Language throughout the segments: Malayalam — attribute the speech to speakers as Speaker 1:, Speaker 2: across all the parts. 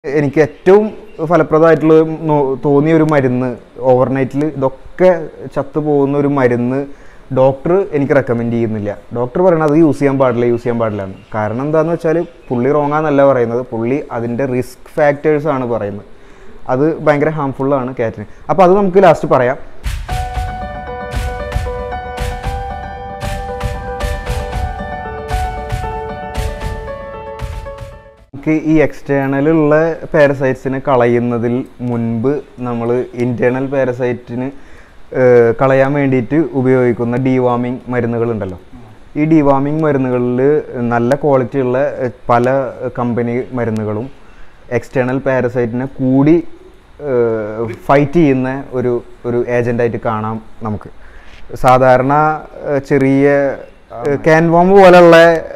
Speaker 1: എനിക്ക് ഏറ്റവും ഫലപ്രദമായിട്ടുള്ള നോ- തോന്നിയ ഒരു മരുന്ന് ഓവർനൈറ്റിൽ ഇതൊക്കെ ചത്തു പോകുന്ന ഒരു മരുന്ന് ഡോക്ടർ എനിക്ക് റെക്കമെൻഡ് ചെയ്യുന്നില്ല ഡോക്ടർ പറയണത് അത് യൂസ് ചെയ്യാൻ പാടില്ല യൂസ് ചെയ്യാൻ പാടില്ല എന്ന് കാരണം എന്താണെന്ന് വെച്ചാൽ പുള്ളി റോങ്ങാന്നല്ല പറയുന്നത് പുള്ളി അതിൻ്റെ റിസ്ക് ഫാക്ടേഴ്സ് ആണ് പറയുന്നത് അത് ഭയങ്കര ഹാംഫുള്ളാണ് കാറ്റിന് അപ്പോൾ അത് നമുക്ക് ലാസ്റ്റ് പറയാം നമുക്ക് ഈ എക്സ്റ്റേണലുള്ള പാരസൈറ്റ്സിനെ കളയുന്നതിൽ മുൻപ് നമ്മൾ ഇൻറ്റേർണൽ പാരസൈറ്റിന് കളയാൻ വേണ്ടിയിട്ട് ഉപയോഗിക്കുന്ന ഡീവാമിങ് മരുന്നുകളുണ്ടല്ലോ ഈ ഡീവാമിങ് മരുന്നുകളിൽ നല്ല ക്വാളിറ്റി ഉള്ള ഏഹ്, പല കമ്പനി മരുന്നുകളും എക്സ്റ്റേണൽ പാരസൈറ്റിനെ കൂടി ഫൈറ്റ് ചെയ്യുന്ന ഒരു ഒരു ഏജൻ്റായിട്ട് കാണാം നമുക്ക് സാധാരണ ഏഹ്, ചെറിയ ക്യാൻവാം പോലുള്ള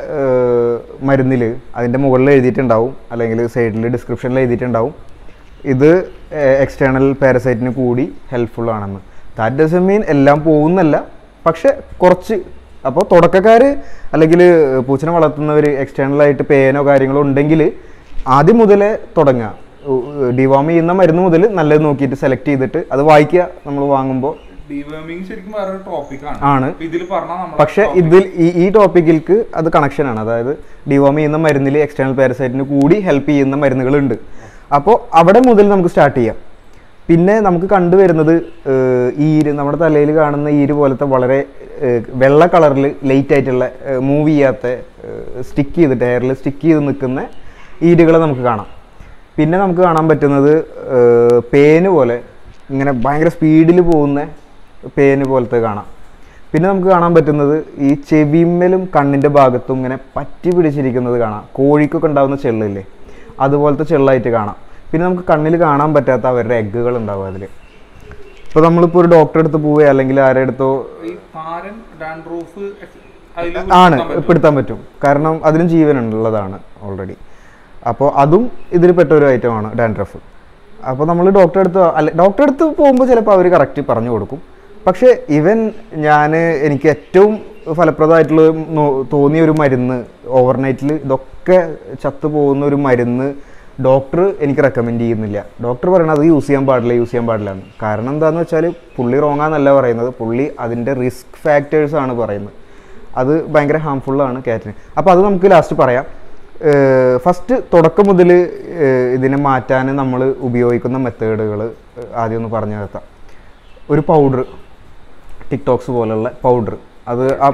Speaker 1: മരുന്നിൽ അതിൻ്റെ മുകളിൽ എഴുതിയിട്ടുണ്ടാവും അല്ലെങ്കിൽ സൈഡിൽ ഡിസ്ക്രിപ്ഷനിൽ എഴുതിയിട്ടുണ്ടാവും ഇത് എക്സ്റ്റേണൽ പാരസൈറ്റിന് കൂടി ഹെൽപ്ഫുൾ ആണെന്ന് ദാറ്റ് ഡസൻ മീൻ എല്ലാം പോകുന്നല്ല പക്ഷെ കുറച്ച് അപ്പോൾ തുടക്കക്കാർ അല്ലെങ്കിൽ പൂച്ചനെ വളർത്തുന്നവർ എക്സ്റ്റേണലായിട്ട് പേനോ കാര്യങ്ങളോ ഉണ്ടെങ്കിൽ ആദ്യം മുതലേ തുടങ്ങുക ഡിവാം ചെയ്യുന്ന മരുന്ന് മുതൽ നല്ലത് നോക്കിയിട്ട് സെലക്ട് ചെയ്തിട്ട് അത് വായിക്കുക നമ്മൾ വാങ്ങുമ്പോൾ
Speaker 2: ഡിവേമിങ് ശരിക്കും വേറൊരു ടോപ്പിക്കാണ്
Speaker 1: ആണ്.
Speaker 2: ഇതിൽ പറഞ്ഞാൽ നമ്മൾ
Speaker 1: പക്ഷെ ഇതിൽ ഈ ഈ ടോപ്പിക്കിൽക്ക് അത് കണക്ഷൻ ആണ് അതായത് ഡിവോം ചെയ്യുന്ന മരുന്നിൽ എക്സ്റ്റേണൽ പാരസൈറ്റിന് കൂടി ഹെൽപ്പ് ചെയ്യുന്ന മരുന്നുകളുണ്ട് അപ്പോൾ അവിടെ മുതൽ നമുക്ക് സ്റ്റാർട്ട് ചെയ്യാം പിന്നെ നമുക്ക് കണ്ടുവരുന്നത് ഏഹ്, ഈര് നമ്മുടെ തലയിൽ കാണുന്ന ഈര് പോലത്തെ വളരെ ഏഹ്, വെള്ള കളറിൽ ലൈറ്റ് ആയിട്ടുള്ള മൂവ് ചെയ്യാത്ത സ്റ്റിക്ക് ചെയ്തിട്ട് ഹെയറിൽ സ്റ്റിക്ക് ചെയ്ത് നിൽക്കുന്ന ഈരുകളെ നമുക്ക് കാണാം പിന്നെ നമുക്ക് കാണാൻ പറ്റുന്നത് ഏഹ്, പേന് പോലെ ഇങ്ങനെ ഭയങ്കര സ്പീഡിൽ പോകുന്ന പേന് പോലത്തെ കാണാം പിന്നെ നമുക്ക് കാണാൻ പറ്റുന്നത് ഈ ചെവിമ്മലും കണ്ണിൻ്റെ ഭാഗത്തും ഇങ്ങനെ പറ്റി പിടിച്ചിരിക്കുന്നത് കാണാം കോഴിക്കൊക്കെ ഉണ്ടാകുന്ന ചെള്ളില്ലേ അതുപോലത്തെ ചെള്ളായിട്ട് കാണാം പിന്നെ നമുക്ക് കണ്ണിൽ കാണാൻ പറ്റാത്ത അവരുടെ എഗ്ഗുകൾ ഉണ്ടാവും അതിൽ ഇപ്പോൾ നമ്മളിപ്പോൾ ഒരു ഡോക്ടറെ അടുത്ത് പോവുക അല്ലെങ്കിൽ ആരുടെ അടുത്തോ
Speaker 2: ഈ താരൻ ഡാൻഡ്രൂഫ് അതിൽ
Speaker 1: ആണ് പെടുത്താൻ പറ്റും കാരണം അതിനും ജീവനുള്ളതാണ് ഓൾറെഡി അപ്പോൾ അതും ഇതിൽ പെട്ട ഒരു ഐറ്റമാണ് ഡാൻഡ്രഫ് അപ്പോൾ നമ്മൾ ഡോക്ടറെ അടുത്ത് അല്ല ഡോക്ടറെ അടുത്ത് പോകുമ്പോൾ ചിലപ്പോൾ അവർ കറക്റ്റ് പറഞ്ഞു കൊടുക്കും പക്ഷേ ഇവൻ ഞാൻ എനിക്ക് ഏറ്റവും ഫലപ്രദമായിട്ടുള്ള നോ- തോന്നിയ ഒരു മരുന്ന് ഓവർനൈറ്റിൽ ഇതൊക്കെ ചത്തു പോകുന്ന ഒരു മരുന്ന് ഡോക്ടർ എനിക്ക് റെക്കമെൻഡ് ചെയ്യുന്നില്ല ഡോക്ടർ പറയണത് അത് യൂസ് ചെയ്യാൻ പാടില്ല യൂസ് ചെയ്യാൻ പാടില്ല എന്ന് കാരണം എന്താണെന്ന് വെച്ചാൽ പുള്ളി റോങ്ങാന്നല്ല പറയുന്നത് പുള്ളി അതിൻ്റെ റിസ്ക് ഫാക്ടേഴ്സ് ആണ് പറയുന്നത് അത് ഭയങ്കര ഹാംഫുള്ളാണ് കാറ്റിന് അപ്പോൾ അത് നമുക്ക് ലാസ്റ്റ് പറയാം ഫസ്റ്റ് തുടക്കം മുതൽ ഇതിനെ മാറ്റാൻ നമ്മൾ ഉപയോഗിക്കുന്ന മെത്തേഡുകൾ ആദ്യം ഒന്ന് പറഞ്ഞു നിർത്താം ഒരു പൗഡർ ടിക്ടോക്സ് പോലുള്ള പൗഡർ അത് ആ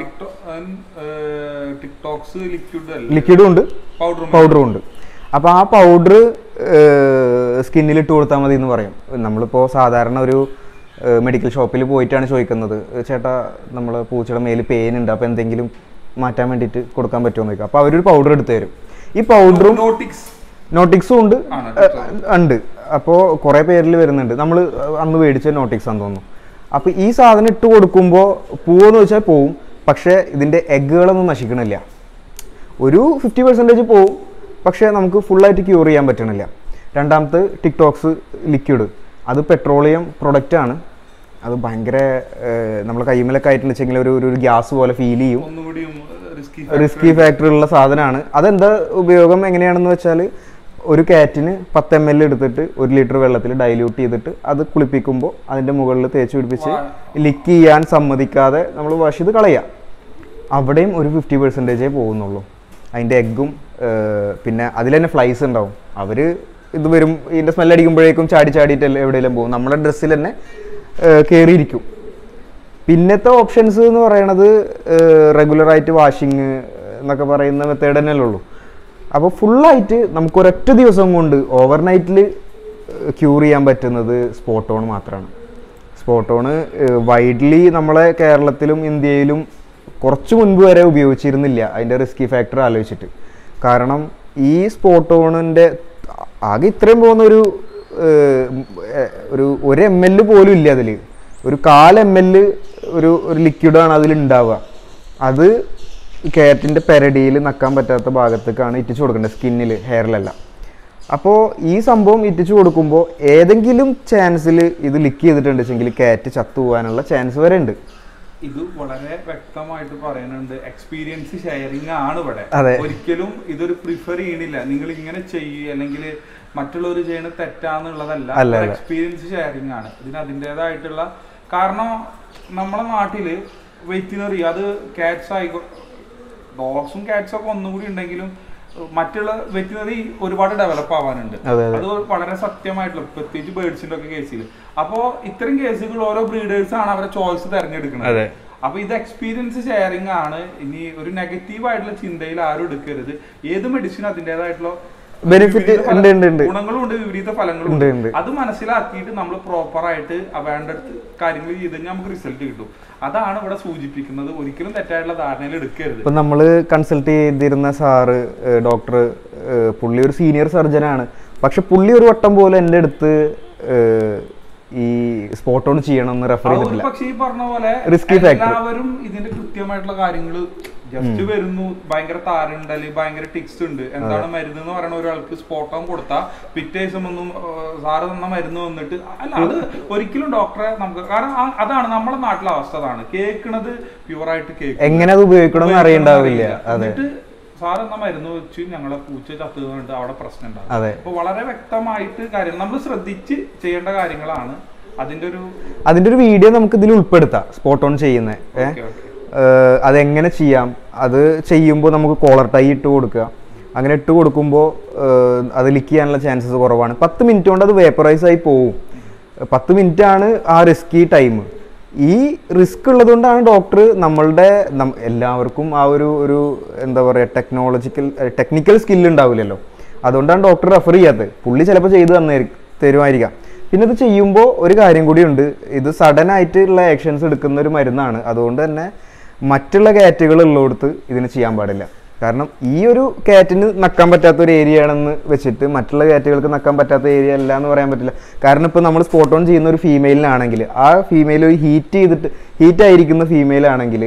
Speaker 2: ടിക്ടോക്സ് ലിക്വിഡ് അല്ല
Speaker 1: ലിക്വിഡും ഉണ്ട്
Speaker 2: പൗഡർ
Speaker 1: പൗഡറും ഉണ്ട് അപ്പോൾ ആ പൗഡർ സ്കിന്നിൽ ഇട്ട് കൊടുത്താൽ മതി എന്ന് പറയും നമ്മളിപ്പോൾ സാധാരണ ഒരു മെഡിക്കൽ ഷോപ്പിൽ പോയിട്ടാണ് ചോദിക്കുന്നത് ചേട്ടാ നമ്മൾ പൂച്ചയുടെ മേൽ പെയിൻ ഉണ്ട് അപ്പോൾ എന്തെങ്കിലും മാറ്റാൻ വേണ്ടിയിട്ട് കൊടുക്കാൻ പറ്റുമോ എന്ന് ചോദിക്കുക അപ്പോൾ അവരൊരു പൗഡർ എടുത്ത് തരും ഈ പൗഡറും
Speaker 2: നോട്ടിക്സ്
Speaker 1: നോട്ടിക്സും ഉണ്ട്
Speaker 2: ആണ്
Speaker 1: ഏഹ്, ഉണ്ട് അപ്പോൾ കുറേ പേരിൽ വരുന്നുണ്ട് നമ്മൾ അന്ന് മേടിച്ച നോട്ടിക്സ് ആണെന്ന് തോന്നുന്നു അപ്പോൾ ഈ സാധനം ഇട്ട് കൊടുക്കുമ്പോൾ പോവെന്ന് വെച്ചാൽ പോവും പക്ഷേ ഇതിൻ്റെ എഗ്ഗുകളൊന്നും നശിക്കണില്ല ഒരു ഫിഫ്റ്റി പെർസെൻറ്റേജ് പോവും പക്ഷേ നമുക്ക് ഫുള്ളായിട്ട് ക്യൂർ ചെയ്യാൻ പറ്റണില്ല രണ്ടാമത്തെ ടിക്ടോക്സ് ലിക്വിഡ് അത് പെട്രോളിയം പ്രൊഡക്റ്റ് ആണ് അത് ഭയങ്കര നമ്മൾ കൈമലൊക്കെ ആയിട്ട് വെച്ചെങ്കിൽ ഒരു ഒരു ഗ്യാസ് പോലെ ഫീൽ ചെയ്യും
Speaker 2: ഒന്നുകൂടിയും റിസ്കി
Speaker 1: റിസ്കി ഫാക്ടറി ഉള്ള സാധനമാണ് അതെന്താ ഉപയോഗം എങ്ങനെയാണെന്ന് വെച്ചാൽ ഒരു കാറ്റിന് പത്ത് എം എൽ എടുത്തിട്ട് ഒരു ലിറ്റർ വെള്ളത്തിൽ ഡൈല്യൂട്ട് ചെയ്തിട്ട് അത് കുളിപ്പിക്കുമ്പോൾ അതിൻ്റെ മുകളിൽ തേച്ച് പിടിപ്പിച്ച് ലിക്ക് ചെയ്യാൻ സമ്മതിക്കാതെ നമ്മൾ വാഷ് ചെയ്ത് കളയുക അവിടെയും ഒരു ഫിഫ്റ്റി പെർസെൻറ്റേജേ പോകുന്നുള്ളൂ അതിൻ്റെ എഗ്ഗും പിന്നെ അതിൽ തന്നെ ഫ്ലൈസ് ഉണ്ടാവും അവർ ഇത് വരും ഇതിൻ്റെ സ്മെൽ അടിക്കുമ്പോഴേക്കും ചാടി ചാടിയിട്ട് എവിടെയെങ്കിലും പോകും നമ്മുടെ ഡ്രസ്സിൽ തന്നെ കയറിയിരിക്കും പിന്നത്തെ ഓപ്ഷൻസ് എന്ന് പറയണത് റെഗുലറായിട്ട് വാഷിങ് എന്നൊക്കെ പറയുന്ന മെത്തേഡ് തന്നെയല്ലേ ഉള്ളൂ അപ്പോൾ ഫുള്ളായിട്ട് നമുക്ക് ഒരൊറ്റ ദിവസം കൊണ്ട് ഓവർനൈറ്റിൽ ക്യൂർ ചെയ്യാൻ പറ്റുന്നത് സ്പോട്ടോൺ മാത്രമാണ് സ്പോട്ടോണ് വൈഡ്ലി നമ്മളെ കേരളത്തിലും ഇന്ത്യയിലും കുറച്ച് മുൻപ് വരെ ഉപയോഗിച്ചിരുന്നില്ല അതിൻ്റെ റിസ്കി ഫാക്ടർ ആലോചിച്ചിട്ട് കാരണം ഈ സ്പോട്ടോണിൻ്റെ ആകെ ഇത്രയും പോകുന്ന ഒരു ഏഹ്, ഏഹ്, ഒരു ഒരു എം എൽ പോലും ഇല്ല അതിൽ ഒരു കാൽ എം എൽ ഒരു ഒരു ലിക്വിഡാണ് അതിൽ ഉണ്ടാവുക അത് കാറ്റിൻ്റെ പെരടിയിൽ നക്കാൻ പറ്റാത്ത ഭാഗത്തേക്കാണ് ഇറ്റിച്ചു കൊടുക്കേണ്ടത് സ്കിന്നിൽ ഹെയറിലല്ല അപ്പോൾ ഈ സംഭവം ഇറ്റിച്ചു കൊടുക്കുമ്പോൾ ഏതെങ്കിലും ചാൻസിൽ ഇത് ലിക്ക് ചെയ്തിട്ടുണ്ട് വെച്ചെങ്കിൽ കാറ്റ് ചത്തു പോകാനുള്ള ചാൻസ് വരെ ഉണ്ട്
Speaker 2: ഇത് വളരെ വ്യക്തമായിട്ട് പറയുന്നുണ്ട് എക്സ്പീരിയൻസ് ഷെയറിംഗ് ആണ് ഇവിടെ
Speaker 1: അതെ.
Speaker 2: ഒരിക്കലും ഇതൊരു പ്രിഫർ ചെയ്യണില്ല നിങ്ങൾ ഇങ്ങനെ ചെയ്യുക അല്ലെങ്കിൽ മറ്റുള്ളവർ ചെയ്യുന്നത് തെറ്റാന്നുള്ളതല്ല
Speaker 1: അല്ല, അല്ല.
Speaker 2: എക്സ്പീരിയൻസ് ഷെയറിംഗ് ആണ് ഇതിന് അതിൻ്റെതായിട്ടുള്ള കാരണം നമ്മുടെ നാട്ടില് വെറ്റിനറി അത് കാറ്റ്സ് ആയിക്കോ ഡോഗ്സും കാറ്റ്സും ഒക്കെ ഒന്നും കൂടി ഉണ്ടെങ്കിലും മറ്റുള്ള വെറ്റിനറി ഒരുപാട് ഡെവലപ്പ് ആവാനുണ്ട്
Speaker 1: അതെ, അതെ.
Speaker 2: അത് വളരെ സത്യമായിട്ടുള്ള പ്രത്യേകിച്ച് ബേർഡ്സിന്റെ ഒക്കെ കേസിൽ അപ്പോ ഇത്തരം കേസുകൾ ഓരോ ബ്രീഡേഴ്സ് ആണ് അവരെ ചോയ്സ് തിരഞ്ഞെടുക്കുന്നത്
Speaker 1: അതെ.
Speaker 2: അപ്പൊ ഇത് എക്സ്പീരിയൻസ് ഷെയറിംഗ് ആണ് ഇനി ഒരു നെഗറ്റീവ് ആയിട്ടുള്ള ചിന്തയിൽ ആരും എടുക്കരുത് ഏത് മെഡിസിൻ അതിൻ്റെതായിട്ടുള്ള
Speaker 1: Benefit
Speaker 2: വിപരീത ഫല-
Speaker 1: ഉണ്ട്, ഉണ്ട്, ഉണ്ട്.
Speaker 2: ഗുണങ്ങളും ഉണ്ട് വിപരീത ഫലങ്ങളും
Speaker 1: ഉണ്ട്,
Speaker 2: ഉണ്ട്
Speaker 1: ഉണ്ട്.
Speaker 2: അത് മനസ്സിലാക്കിയിട്ട് നമ്മൾ പ്രോപ്പർ ആയിട്ട് വേണ്ട കാര്യങ്ങൾ ചെയ്ത് കഴിഞ്ഞാൽ നമുക്ക് റിസൾട്ട് കിട്ടും അതാണ് ഇവിടെ സൂചിപ്പിക്കുന്നത് ഒരിക്കലും തെറ്റായിട്ടുള്ള ധാരണയിൽ എടുക്കരുത്
Speaker 1: ഇപ്പം നമ്മൾ കൺസൾട്ട് ചെയ്തിരുന്ന സാറ് ഡോക്ടർ പുള്ളി ഒരു സീനിയർ സർജനാണ് പക്ഷെ പുള്ളി ഒരു വട്ടം പോലും എൻ്റെ അടുത്ത് ഏഹ്, ഈ സ്പോട്ട് ഓൺ ചെയ്യണം എന്ന് റെഫർ
Speaker 2: അത്
Speaker 1: ചെയ്തിട്ടില്ല
Speaker 2: പക്ഷേ ഈ പറഞ്ഞ പോലെ
Speaker 1: Risky factor.
Speaker 2: എല്ലാവരും ഇതിന്റെ കൃത്യമായിട്ടുള്ള കാര്യങ്ങൾ ജസ്റ്റ് വരുന്നു ഭയങ്കര താരുണ്ട് അല്ലെങ്കിൽ ഭയങ്കര ടിക്സ് ഉണ്ട് എന്താണ് മരുന്ന് എന്ന് പറയുന്ന ഒരാൾക്ക് സ്പോട്ടം കൊടുത്താൽ പിറ്റേ ദിവസം ഒന്നും സാറ് തന്ന മരുന്ന് വന്നിട്ട് അല്ല അത് ഒരിക്കലും ഡോക്ടറെ നമുക്ക് കാരണം ആ- അതാണ് നമ്മുടെ നാട്ടിലെ അവസ്ഥ അതാണ് കേൾക്കണത് പ്യുവറായിട്ട് കേൾക്കും
Speaker 1: എങ്ങനെ അത് ഉപയോഗിക്കണം എന്ന് അറിയണ്ടാവില്ല അതെ
Speaker 2: എന്നിട്ട് സാർ എന്ന മരുന്ന് വെച്ച് ഞങ്ങളെ പൂച്ച ചത്തു പറഞ്ഞിട്ട് അവിടെ പ്രശ്നം ഉണ്ടാവും
Speaker 1: അതെ
Speaker 2: അപ്പൊ വളരെ വ്യക്തമായിട്ട് കാര്യം നമ്മൾ ശ്രദ്ധിച്ച് ചെയ്യേണ്ട കാര്യങ്ങളാണ് അതിന്റെ ഒരു
Speaker 1: അതിൻ്റെ ഒരു വീഡിയോ നമുക്ക് ഇതിൽ ഉൾപ്പെടുത്താം സ്പോട്ട് ഓൺ ചെയ്യുന്നത് ഏഹ്
Speaker 2: ഓക്കെ ഓക്കെ
Speaker 1: ഏഹ് അതെങ്ങനെ ചെയ്യാം അത് ചെയ്യുമ്പോൾ നമുക്ക് കോളർ ടൈ ഇട്ട് കൊടുക്കുക അങ്ങനെ ഇട്ട് കൊടുക്കുമ്പോൾ ഏഹ് അത് ലിക്ക് ചെയ്യാനുള്ള ചാൻസസ് കുറവാണ് പത്ത് മിനിറ്റ് കൊണ്ട് അത് വേപ്പറൈസ് ആയി പോവും പത്ത് മിനിറ്റ് ആണ് ആ റിസ്കി ടൈം ഈ റിസ്ക് ഉള്ളതുകൊണ്ടാണ് ഡോക്ടർ നമ്മളുടെ നം- എല്ലാവർക്കും ആ ഒരു ഒരു എന്താ പറയുക ടെക്നോളജിക്കൽ ടെക്നിക്കൽ സ്കില്ല് ഉണ്ടാവില്ലല്ലോ അതുകൊണ്ടാണ് ഡോക്ടർ റെഫർ ചെയ്യാത്തത് പുള്ളി ചിലപ്പോൾ ചെയ്തു തന്നായിരിക്കും തരുമായിരിക്കാം പിന്നെ ഇത് ചെയ്യുമ്പോൾ ഒരു കാര്യം കൂടിയുണ്ട് ഇത് സഡൻ ആയിട്ടുള്ള ആക്ഷൻസ് എടുക്കുന്ന ഒരു മരുന്നാണ് അതുകൊണ്ട് തന്നെ മറ്റുള്ള കാറ്റുകൾ ഉള്ളിടത്ത് ഇതിന് ചെയ്യാൻ പാടില്ല കാരണം ഈ ഒരു കാറ്റിന് നക്കാൻ പറ്റാത്ത ഒരു ഏരിയ ആണെന്ന് വെച്ചിട്ട് മറ്റുള്ള കാറ്റുകൾക്ക് നക്കാൻ പറ്റാത്ത ഏരിയ അല്ല എന്ന് പറയാൻ പറ്റില്ല കാരണം ഇപ്പോൾ നമ്മൾ സ്പോട്ട് ഓൺ ചെയ്യുന്ന ഒരു ഫീമെയിലിനാണെങ്കിൽ ആ ഫീമെയിൽ ഒരു ഹീറ്റ് ചെയ്തിട്ട് ഹീറ്റ് ആയിരിക്കുന്ന ഫീമെയിൽ ആണെങ്കിൽ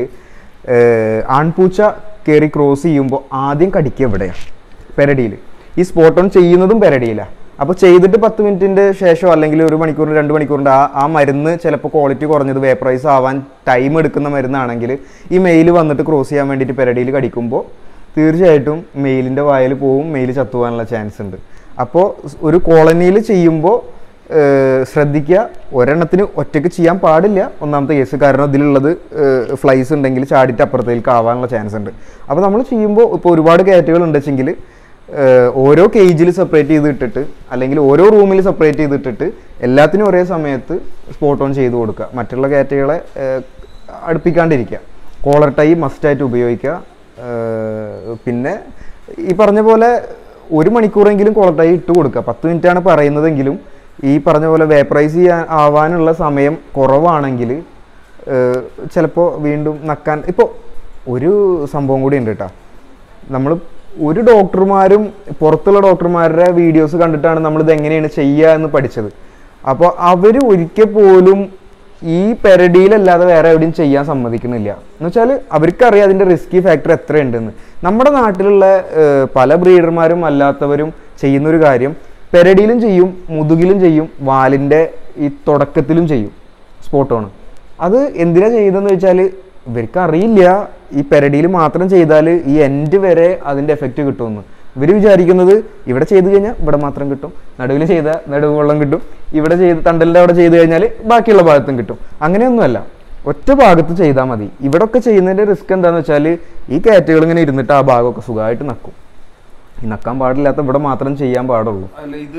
Speaker 1: ആൺപൂച്ച കയറി ക്രോസ് ചെയ്യുമ്പോൾ ആദ്യം കടിക്കുക എവിടെയാണ് പെരടിയിൽ ഈ സ്പോട്ട് ഓൺ ചെയ്യുന്നതും പെരടിയിലാണ് അപ്പോൾ ചെയ്തിട്ട് പത്ത് മിനിറ്റിൻ്റെ ശേഷം അല്ലെങ്കിൽ ഒരു മണിക്കൂറിന് രണ്ട് മണിക്കൂറിൻ്റെ ആ ആ മരുന്ന് ചിലപ്പോൾ ക്വാളിറ്റി കുറഞ്ഞത് വേപ്പറൈസ് ആവാൻ ടൈം എടുക്കുന്ന മരുന്നാണെങ്കിൽ ഈ മെയിൽ വന്നിട്ട് ക്രോസ് ചെയ്യാൻ വേണ്ടിയിട്ട് പെരടിയിൽ കടിക്കുമ്പോൾ തീർച്ചയായിട്ടും മെയിലിൻ്റെ വായിൽ പോവും മെയിൽ ചത്തുപോകാനുള്ള ചാൻസ് ഉണ്ട് അപ്പോൾ ഒരു കോളനിയിൽ ചെയ്യുമ്പോൾ ശ്രദ്ധിക്കുക ഒരെണ്ണത്തിന് ഒറ്റയ്ക്ക് ചെയ്യാൻ പാടില്ല ഒന്നാമത്തെ കേസ് കാരണം ഇതിലുള്ളത് ഫ്ലൈസ് ഉണ്ടെങ്കിൽ ചാടിയിട്ട് അപ്പുറത്തേക്ക് ആവാനുള്ള ചാൻസ് ഉണ്ട് അപ്പോൾ നമ്മൾ ചെയ്യുമ്പോൾ ഇപ്പോൾ ഒരുപാട് കാറ്റുകൾ ഉണ്ടെച്ചെങ്കിൽ ഓരോ കേജിൽ സെപ്പറേറ്റ് ചെയ്ത് ഇട്ടിട്ട് അല്ലെങ്കിൽ ഓരോ റൂമിൽ സെപ്പറേറ്റ് ചെയ്ത് ഇട്ടിട്ട് എല്ലാത്തിനും ഒരേ സമയത്ത് സ്പോട്ട് ഓൺ ചെയ്ത് കൊടുക്കുക മറ്റുള്ള കാറ്റുകളെ ഏഹ്, അടുപ്പിക്കാണ്ടിരിക്കുക കോളർ ടൈ മസ്റ്റായിട്ട് ഉപയോഗിക്കുക ഏഹ്, പിന്നെ ഈ പറഞ്ഞ പോലെ ഒരു മണിക്കൂറെങ്കിലും കോളർ ടൈ ഇട്ട് കൊടുക്കുക പത്ത് മിനിറ്റാണ് പറയുന്നതെങ്കിലും ഈ പറഞ്ഞ പോലെ വേപ്പറൈസ് ചെയ്യാൻ ആവാനുള്ള സമയം കുറവാണെങ്കിൽ ചിലപ്പോൾ വീണ്ടും നക്കാൻ ഇപ്പോൾ ഒരു സംഭവം കൂടി ഉണ്ട് കേട്ടോ നമ്മൾ ഒരു ഡോക്ടർമാരും പുറത്തുള്ള ഡോക്ടർമാരുടെ വീഡിയോസ് കണ്ടിട്ടാണ് നമ്മളിത് എങ്ങനെയാണ് ചെയ്യുക എന്ന് പഠിച്ചത് അപ്പോൾ അവർ ഒരിക്കൽ പോലും ഈ പെരടിയിലല്ലാതെ വേറെ എവിടെയും ചെയ്യാൻ സമ്മതിക്കുന്നില്ല എന്ന് വെച്ചാൽ അവർക്കറിയാം അതിൻ്റെ റിസ്കി ഫാക്ടർ എത്രയുണ്ടെന്ന് നമ്മുടെ നാട്ടിലുള്ള ഏഹ്, പല ബ്രീഡർമാരും അല്ലാത്തവരും ചെയ്യുന്നൊരു കാര്യം പെരടിയിലും ചെയ്യും മുതുകിലും ചെയ്യും വാലിൻ്റെ ഈ തുടക്കത്തിലും ചെയ്യും സ്പോട്ട് ഓൺ അത് എന്തിനാ ചെയ്തതെന്ന് വെച്ചാൽ ഇവർക്ക് അറിയില്ല ഈ പെരടിയിൽ മാത്രം ചെയ്താൽ ഈ എൻഡ് വരെ അതിൻ്റെ എഫക്റ്റ് കിട്ടുമെന്ന് ഇവർ വിചാരിക്കുന്നത് ഇവിടെ ചെയ്ത് കഴിഞ്ഞാൽ ഇവിടെ മാത്രം കിട്ടും നടുവിൽ ചെയ്താൽ നടുവ് വെള്ളം കിട്ടും ഇവിടെ ചെയ്ത് തണ്ടലിൻ്റെ അവിടെ ചെയ്ത് കഴിഞ്ഞാൽ ബാക്കിയുള്ള ഭാഗത്തും കിട്ടും അങ്ങനെയൊന്നുമല്ല ഒറ്റ ഭാഗത്ത് ചെയ്താൽ മതി ഇവിടെ ഒക്കെ ചെയ്യുന്നതിൻ്റെ റിസ്ക് എന്താണെന്ന് വെച്ചാൽ ഈ കാറ്റുകൾ ഇങ്ങനെ ഇരുന്നിട്ട് ആ ഭാഗമൊക്കെ സുഖമായിട്ട് നക്കും ഈ നക്കാൻ പാടില്ലാത്ത ഇവിടെ മാത്രം ചെയ്യാൻ പാടുള്ളൂ
Speaker 2: അല്ല ഇത്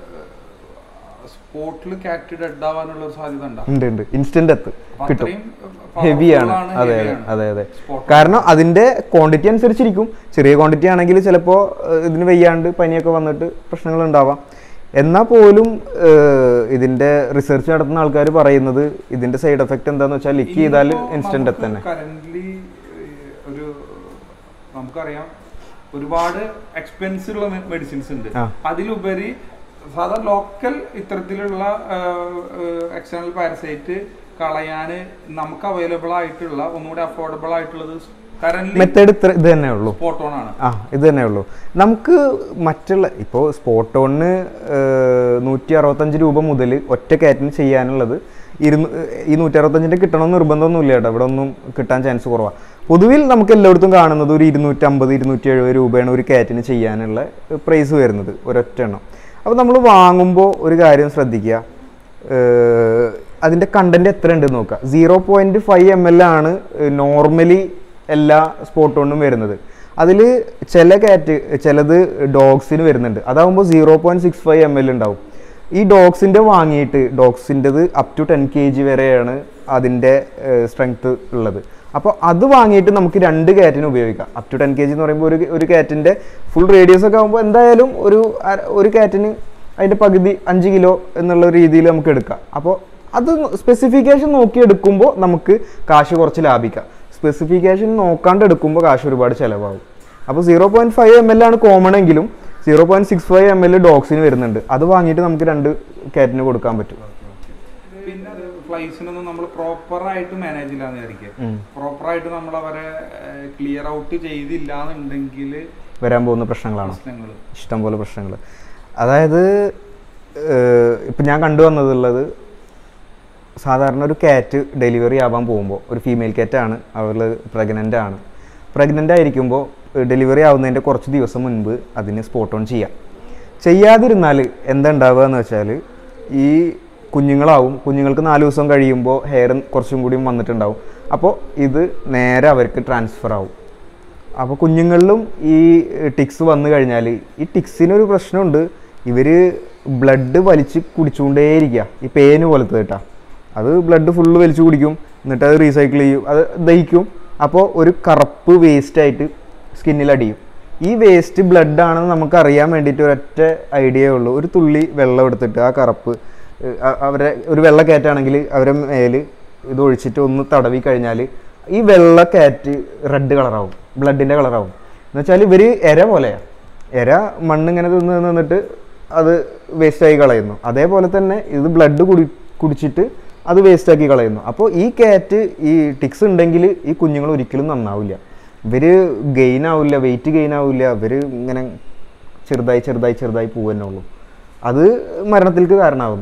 Speaker 2: സ്പോട്ടിൽ കാറ്റ് ഡെഡ് ആവാനുള്ള ഒരു സാധ്യത ഉണ്ടാവും
Speaker 1: ഉണ്ട് ഉണ്ട് ഇൻസ്റ്റന്റ് എത്ത്
Speaker 2: അപ്പൊ
Speaker 1: കിട്ടും
Speaker 2: അത്രയും
Speaker 1: ഹെവിയാണ്
Speaker 2: powerful ആണ്,
Speaker 1: അതെ
Speaker 2: heavy
Speaker 1: അതെ
Speaker 2: ആണ്.
Speaker 1: അതെ അതെ
Speaker 2: Spot
Speaker 1: കാരണം അതിന്റെ ക്വാണ്ടിറ്റി അനുസരിച്ചിരിക്കും ചെറിയ ക്വാണ്ടിറ്റി ആണെങ്കിൽ ചിലപ്പോൾ ഇതിന് വയ്യാണ്ട് പനിയൊക്കെ വന്നിട്ട് പ്രശ്നങ്ങൾ ഉണ്ടാവാം എന്നാൽ പോലും ഏഹ്, ഇതിന്റെ റിസർച്ച് നടത്തുന്ന ആൾക്കാർ പറയുന്നത് ഇതിന്റെ സൈഡ് എഫക്റ്റ് എന്താന്ന് വെച്ചാൽ ലിക്ക് ചെയ്താൽ ഇൻസ്റ്റന്റ് എത്ത് തന്നെ
Speaker 2: കറന്റ് ഒരു നമുക്കറിയാം ഒരുപാട് എക്സ്പെൻസ് ഉള്ള മെഡിസിൻസ് ഉണ്ട്
Speaker 1: ആ.
Speaker 2: അതിലുപരി സാധാരണ ലോക്കൽ ഇത്തരത്തിലുള്ള എക്സ്റ്റേണൽ പാരസൈറ്റ് കളയാന് നമുക്ക് അവൈലബിൾ ആയിട്ടുള്ള ഒന്നുകൂടി അഫോർഡബിൾ ആയിട്ടുള്ളത് കറന്റ്
Speaker 1: മെത്തേഡ് ഇത്ര ഇത് തന്നെ ഉള്ളൂ
Speaker 2: സ്പോട്ട് ഓൺ ആണ്
Speaker 1: ആ ഇത് തന്നെ ഉള്ളൂ നമുക്ക് മറ്റുള്ള ഇപ്പോൾ സ്പോട്ട് ഓണിന് നൂറ്റി അറുപത്തഞ്ച് രൂപ മുതൽ ഒറ്റ കാറ്റിന് ചെയ്യാനുള്ളത് ഇരുന്ന് ഈ നൂറ്റി അറുപത്തഞ്ചിൻ്റെ കിട്ടണമെന്ന് നിർബന്ധമൊന്നുമില്ല കേട്ടോ ഇവിടെ ഒന്നും കിട്ടാൻ ചാൻസ് കുറവാണ് പൊതുവിൽ നമുക്ക് എല്ലായിടത്തും കാണുന്നത് ഒരു ഇരുന്നൂറ്റമ്പത് ഇരുന്നൂറ്റി എഴുപത് രൂപയാണ് ഒരു കാറ്റിന് ചെയ്യാനുള്ള പ്രൈസ് വരുന്നത് ഒരൊറ്റ എണ്ണം അപ്പോൾ നമ്മൾ വാങ്ങുമ്പോൾ ഒരു കാര്യം ശ്രദ്ധിക്കുക ഏഹ് അതിൻ്റെ കണ്ടന്റ് എത്ര ഉണ്ട് നോക്കുക zero point five M L ആണ് നോർമലി എല്ലാ സ്പോട്ട് കൊണ്ടും വരുന്നത് അതിൽ ചില കാറ്റ് ചിലത് ഡോഗ്സിന് വരുന്നുണ്ട് അതാകുമ്പോൾ zero point six five M L ഉണ്ടാവും ഈ ഡോഗ്സിൻ്റെ വാങ്ങിയിട്ട് ഡോഗ്സിൻ്റെത് up to ten K G വരെയാണ് അതിൻ്റെ സ്ട്രെങ്ത് ഉള്ളത് അപ്പോൾ അത് വാങ്ങിയിട്ട് നമുക്ക് രണ്ട് കാറ്റിന് ഉപയോഗിക്കാം up to ten K G എന്ന് പറയുമ്പോൾ ഒരു ഒരു കാറ്റിൻ്റെ ഫുൾ റേഡിയസ് ഒക്കെ ആകുമ്പോൾ എന്തായാലും ഒരു അര- ഒരു കാറ്റിന് അതിൻ്റെ പകുതി അഞ്ച് കിലോ എന്നുള്ള രീതിയിൽ നമുക്ക് എടുക്കാം അപ്പോൾ അത് സ്പെസിഫിക്കേഷൻ നോക്കി എടുക്കുമ്പോൾ നമുക്ക് കാശ് കുറച്ച് ലാഭിക്കാം സ്പെസിഫിക്കേഷൻ നോക്കാണ്ട് എടുക്കുമ്പോൾ കാശ് ഒരുപാട് ചിലവാകും അപ്പോൾ zero point five M L ആണ് കോമൺ എങ്കിലും zero point six five M L ഡോഗ്സിന് വരുന്നുണ്ട് അത് വാങ്ങിയിട്ട് നമുക്ക് രണ്ട് കാറ്റിന് കൊടുക്കാൻ പറ്റും
Speaker 2: പിന്നെ ഫ്ലൈസിനൊന്നും നമ്മൾ പ്രോപ്പർ ആയിട്ട് മാനേജ് ഇല്ലാന്ന് വിചാരിക്കുക
Speaker 1: ഉം.
Speaker 2: പ്രോപ്പർ ആയിട്ട് നമ്മൾ അവരെ ക്ലിയർ ഔട്ട് ചെയ്തില്ല എന്നുണ്ടെങ്കിൽ
Speaker 1: വരാൻ പോകുന്ന പ്രശ്നങ്ങളാണ്
Speaker 2: പ്രശ്നങ്ങൾ
Speaker 1: ഇഷ്ടംപോലെ പ്രശ്നങ്ങൾ അതായത് ഇപ്പം ഞാൻ കണ്ടുവന്നതുള്ളത് സാധാരണ ഒരു കാറ്റ് ഡെലിവറി ആവാൻ പോകുമ്പോൾ ഒരു ഫീമെയിൽ കാറ്റാണ് അവൾ പ്രഗ്നൻ്റ് ആണ് പ്രഗ്നൻ്റ് ആയിരിക്കുമ്പോൾ ഡെലിവറി ആവുന്നതിൻ്റെ കുറച്ച് ദിവസം മുൻപ് അതിന് സ്പോട്ട് ഓൺ ചെയ്യാം ചെയ്യാതിരുന്നാൽ എന്താ ഉണ്ടാവുക എന്ന് വെച്ചാൽ ഈ കുഞ്ഞുങ്ങളാവും കുഞ്ഞുങ്ങൾക്ക് നാല് ദിവസം കഴിയുമ്പോൾ ഹെയർ കുറച്ചും കൂടി വന്നിട്ടുണ്ടാവും അപ്പോൾ ഇത് നേരെ അവർക്ക് ട്രാൻസ്ഫർ ആവും അപ്പോൾ കുഞ്ഞുങ്ങളിലും ഈ ടിക്സ് വന്നു കഴിഞ്ഞാൽ ഈ ടിക്സിനൊരു പ്രശ്നമുണ്ട് ഇവർ ബ്ലഡ് വലിച്ച് കുടിച്ചുകൊണ്ടേയിരിക്കുക ഈ പേന് പോലത്തെ കേട്ടാ അത് ബ്ലഡ് ഫുള്ള് വലിച്ചു കുടിക്കും എന്നിട്ട് അത് റീസൈക്കിൾ ചെയ്യും അത് ദഹിക്കും അപ്പോൾ ഒരു കറുപ്പ് വേസ്റ്റ് ആയിട്ട് സ്കിന്നിൽ അടിയും ഈ വേസ്റ്റ് ബ്ലഡ് ആണെന്ന് നമുക്ക് അറിയാൻ വേണ്ടിയിട്ട് ഒരൊറ്റ ഐഡിയ ഉള്ളൂ ഒരു തുള്ളി വെള്ളം എടുത്തിട്ട് ആ കറുപ്പ് ഏഹ്, അ- അവരെ ഒരു വെള്ള കയറ്റാണെങ്കിൽ അവരെ മേല് ഇത് ഒഴിച്ചിട്ട് ഒന്ന് തടവി കഴിഞ്ഞാൽ ഈ വെള്ള കാറ്റ് റെഡ് കളറാവും ബ്ലഡിൻ്റെ കളറാവും എന്ന് വെച്ചാൽ ഇവർ എര പോലെയാണ് എര മണ്ണിങ്ങനെ തിന്ന് തിന്ന് നിന്നിട്ട് അത് വേസ്റ്റായി കളയുന്നു അതേപോലെ തന്നെ ഇത് ബ്ലഡ് കുടി കുടിച്ചിട്ട് അത് വേസ്റ്റാക്കി കളയുന്നു അപ്പോൾ ഈ കാറ്റ് ഈ ടിക്സ് ഉണ്ടെങ്കിൽ ഈ കുഞ്ഞുങ്ങൾ ഒരിക്കലും നന്നാവില്ല ഇവർ ഗെയിൻ ആവില്ല വെയിറ്റ് ഗെയിൻ ആവില്ല ഇവർ ഇങ്ങനെ ചെറുതായി ചെറുതായി ചെറുതായി പോവുന്നേ ഉള്ളൂ അത് മരണത്തിലേക്ക് കാരണമാകുന്നു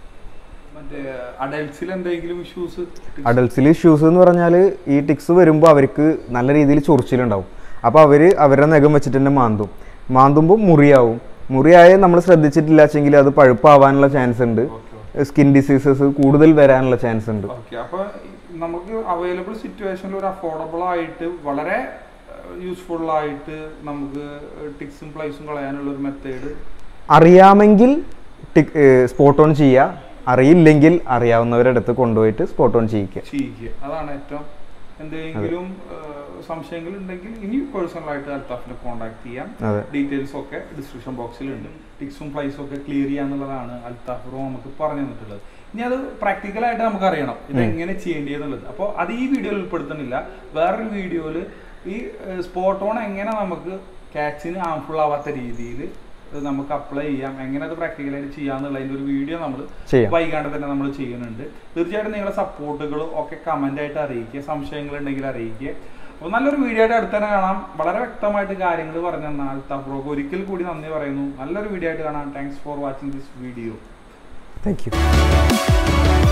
Speaker 2: മറ്റേ അഡൽട്സിൽ എന്തെങ്കിലും ഇഷ്യൂസ്
Speaker 1: അഡൽട്സിൽ ഇഷ്യൂസ് എന്ന് പറഞ്ഞാൽ ഈ ടിക്സ് വരുമ്പോൾ അവർക്ക് നല്ല രീതിയിൽ ചൊറിച്ചിലുണ്ടാവും അപ്പോൾ അവർ അവരുടെ നഖം വെച്ചിട്ട് തന്നെ മാന്തും മാന്തുമ്പോൾ മുറിയാവും മുറിയായ നമ്മൾ ശ്രദ്ധിച്ചിട്ടില്ല വെച്ചെങ്കിൽ അത് പഴുപ്പാവാനുള്ള ചാൻസ് ഉണ്ട് സ്കിൻ ഡിസീസസ് കൂടുതൽ വരാനുള്ള ചാൻസ് ഉണ്ട്
Speaker 2: ഓക്കെ അപ്പൊ നമുക്ക് അവൈലബിൾ സിറ്റുവേഷനിൽ ഒരു അഫോർഡബിൾ ആയിട്ട് വളരെ യൂസ്ഫുൾ ആയിട്ട് നമുക്ക് ടിക്സും പ്ലേസും കളയാനുള്ള ഒരു മെത്തേഡ്
Speaker 1: അറിയാമെങ്കിൽ ടിക് സ്പോട്ട് ഓൺ ചെയ്യുക അറിയില്ലെങ്കിൽ അറിയാവുന്നവരുടെ അടുത്ത് കൊണ്ടുപോയിട്ട് സ്പോട്ട് ഓൺ ചെയ്യിക്കുക
Speaker 2: ചെയ്യിക്കുക അതാണ് ഏറ്റവും എന്തെങ്കിലും സംശയങ്ങൾ ഉണ്ടെങ്കിൽ ഇനി പേഴ്സണൽ ആയിട്ട് അൽത്താഫിനെ കോൺടാക്ട് ചെയ്യാം
Speaker 1: അതെ
Speaker 2: ഡീറ്റെയിൽസ് ഒക്കെ ഡിസ്ക്രിപ്ഷൻ ബോക്സിൽ ഉണ്ട് ടിക്സും പ്ലേസും ഒക്കെ ക്ലിയർ ചെയ്യാന്നുള്ളതാണ് അൽത്താഫ് ബ്രോ നമുക്ക് പറഞ്ഞു തന്നിട്ടുള്ളത് ഇനി അത് പ്രാക്ടിക്കൽ ആയിട്ട് നമുക്ക് അറിയണം ഇത് എങ്ങനെ ചെയ്യേണ്ടതെന്നുള്ളത് അപ്പോൾ അത് ഈ വീഡിയോയിൽ ഉൾപ്പെടുത്തുന്നില്ല വേറൊരു വീഡിയോയിൽ ഈ സ്പോട്ട് ഓൺ എങ്ങനെ നമുക്ക് ക്യാച്ചിന് ഹാംഫുൾ ആവാത്ത രീതിയിൽ നമുക്ക് അപ്ലൈ ചെയ്യാം എങ്ങനെ അത് പ്രാക്ടിക്കലായിട്ട് ചെയ്യാന്നുള്ളതിന്റെ ഒരു വീഡിയോ നമ്മൾ
Speaker 1: ചെയ്യാം
Speaker 2: വൈകാണ്ട് തന്നെ നമ്മൾ ചെയ്യുന്നുണ്ട് തീർച്ചയായിട്ടും നിങ്ങളുടെ സപ്പോർട്ടുകളും ഒക്കെ കമന്റ് ആയിട്ട് അറിയിക്കുക സംശയങ്ങൾ ഉണ്ടെങ്കിൽ അറിയിക്കുക അപ്പോൾ നല്ലൊരു വീഡിയോ ആയിട്ട് അടുത്ത് തന്നെ കാണാം വളരെ വ്യക്തമായിട്ട് കാര്യങ്ങൾ പറഞ്ഞു തന്നാൽ തബ്രോക്ക് ഒരിക്കൽ കൂടി നന്ദി പറയുന്നു നല്ലൊരു വീഡിയോ ആയിട്ട് കാണാം thanks for watching this video
Speaker 1: thank U